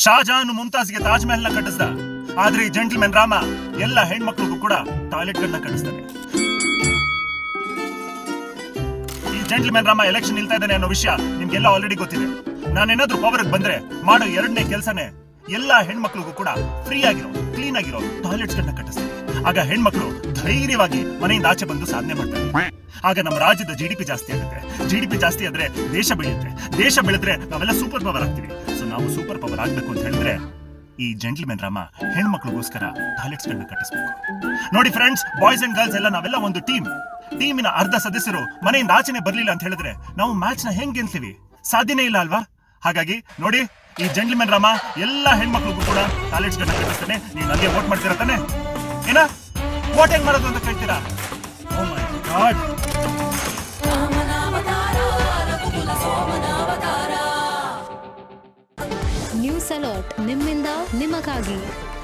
ಶಾಜಹಾನ್ ಮುಮ್ತಾಜ್ಗೆ ತಾಜ್ ಮಹಲ್ ನ ಕಟ್ಟಿಸ್ದ ಆದ್ರೆ ಈ ಜೆಂಟಲ್ಮೆನ್ ರಾಮ ಎಲ್ಲ ಹೆಣ್ಮಕ್ಳಿಗೂ ಕೂಡ ಟಾಯ್ಲೆಟ್ ಗಳನ್ನ ಕಟ್ಟಿಸ್ತಾನೆ ಈ ಜೆಂಟಲ್ಮೆನ್ ರಾಮ ಎಲೆಕ್ಷನ್ ನಿಲ್ತಾ ಇದ್ದಾನೆ ಅನ್ನೋ ವಿಷಯ ನಿಮ್ಗೆಲ್ಲ ಆಲ್ರೆಡಿ ಗೊತ್ತಿದೆ ನಾನೇನಾದ್ರೂ ಪವರ್ ಬಂದ್ರೆ ಮಾಡೋ ಎರಡನೇ ಕೆಲಸನೇ ಎಲ್ಲಾ ಹೆಣ್ಮಕ್ಳಿಗೂ ಕೂಡ ಫ್ರೀ ಆಗಿರೋ ಕ್ಲೀನ್ ಆಗಿರೋ ಟಾಯ್ಲೆಟ್ಸ್ ಗಳನ್ನ ಕಟ್ಟಿಸ್ತಾರೆ ಆಗ ಹೆಣ್ಮಕ್ಳು ಧೈರ್ಯವಾಗಿ ಮನೆಯಿಂದ ಆಚೆ ಬಂದು ಸಾಧನೆ ಮಾಡ್ತಾರೆ ಆಗ ನಮ್ಮ ರಾಜ್ಯದ ಜಿ ಡಿ ಪಿ ಜಾಸ್ತಿ ಆಗುತ್ತೆ ಜಿ ಡಿ ಪಿ ಜಾಸ್ತಿ ಆದ್ರೆ ದೇಶ ಬೆಳೆಯುತ್ತೆ ದೇಶ ಬೆಳೆದ್ರೆ ನಾವೆಲ್ಲ ಸೂಪರ್ ಪವರ್ ಆಗ್ತೀವಿ ಸೊ ನಾವು ಸೂಪರ್ ಪವರ್ ಆಗ್ಬೇಕು ಅಂತ ಹೇಳಿದ್ರೆ ಈ ಜೆಂಟ್ಲ್ಮೆನ್ ರಾಮ ಹೆಣ್ಮಕ್ಳಿಗೋಸ್ಕರ ಟಾಯ್ಲೆಟ್ಸ್ ಗಳನ್ನ ಕಟ್ಟಿಸ್ಬೇಕು ನೋಡಿ ಫ್ರೆಂಡ್ಸ್ ಬಾಯ್ಸ್ ಅಂಡ್ ಗರ್ಲ್ಸ್ ಎಲ್ಲ ನಾವೆಲ್ಲ ಒಂದು ಟೀಮ್ ಟೀಮಿನ ಅರ್ಧ ಸದಸ್ಯರು ಮನೆಯಿಂದ ಆಚೆನೆ ಬರ್ಲಿಲ್ಲ ಅಂತ ಹೇಳಿದ್ರೆ ನಾವು ಮ್ಯಾಚ್ ನ ಹೆಂಗ್ ಗೆಲ್ತೀವಿ ಸಾಧ್ಯನೇ ಇಲ್ಲ ಅಲ್ವಾ ಹಾಗಾಗಿ ನೋಡಿ ಈ ಜೆಂಟ್ಲ್ಮೆನ್ ರಾಮ ಎಲ್ಲಾ ಹೆಣ್ಮಕ್ಳಿಗೂ ಕೂಡ ಟಾಯ್ಲೆಟ್ಸ್ ಗಳನ್ನ ಕಟ್ಟಿಸ್ತಾನೆ ನೀವು ನನಗೆ ವೋಟ್ ಮಾಡ್ತೀರಾ ತಾನೆ ಏನ ವೋಟ್ ಹೆಂಗ್ ಮಾಡೋದು ಅಂತ ಕೇಳ್ತೀರಾ oh my god news alert ನಿಮ್ಮಿಂದ ನಿಮಗಾಗಿ